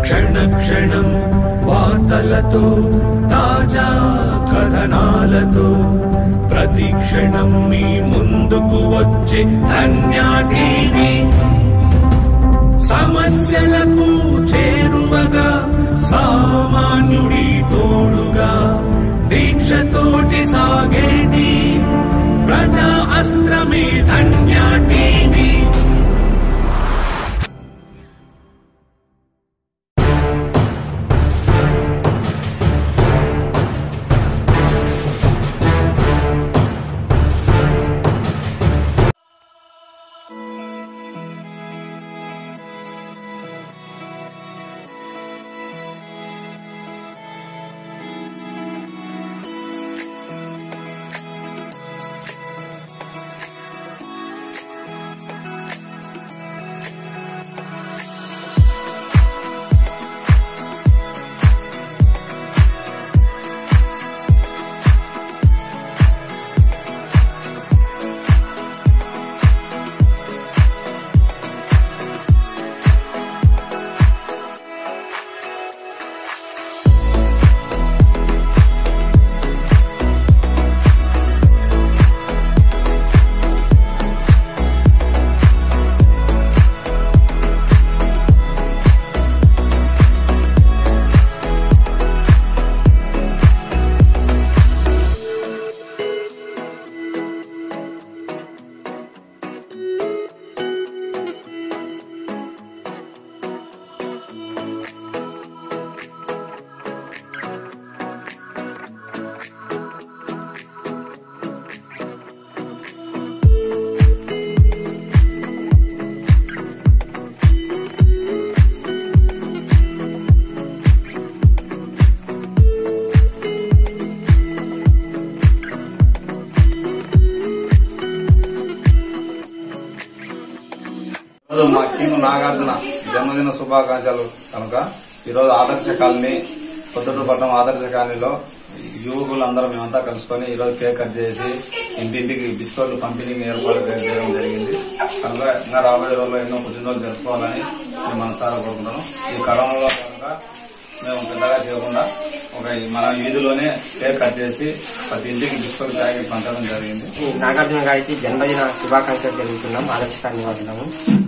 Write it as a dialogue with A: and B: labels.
A: క్షణ క్షణం వార్తలతో తాజా కథనాలతో ప్రతి క్షణం మీ ముందుకు వచ్చే ధన్య టీవీ సమస్యలకు చేరువగా సామాన్యుడి తోడుగా దీక్షతోటి సాగేటి ప్రజా అస్త్రమే ధన్య టీవీ
B: ఈరోజు మా కింగ్ నాగార్జున జన్మదిన శుభాకాంక్షలు కనుక ఈరోజు ఆదర్శ కాలనీ పొద్దుటూరుపట్నం ఆదర్శ కాలనీలో యువకులందరం మేమంతా కలుసుకొని ఈరోజు కేక్ కట్ చేసి ఇంటింటికి బిస్కెట్లు పంపిణీ ఏర్పాటు చేయడం జరిగింది కనుక ఇంకా రాబోయే రోజుల్లో ఎన్నో పుట్టినరోజు జరుపుకోవాలని మేము మనసారా కోరుకుంటున్నాం ఈ కరోనాలో కనుక మేము పెద్దగా చేయకుండా ఒక ఈ మన వీధిలోనే కేక్ కట్ చేసి ప్రతి ఇంటికి బిస్కెట్ ప్యాకెట్ పంచడం జరిగింది
C: ఈ నాగార్జున గారికి జన్మదిన శుభాకాంక్షలు తెలుపుతున్నాం ఆదర్శ నివాసులము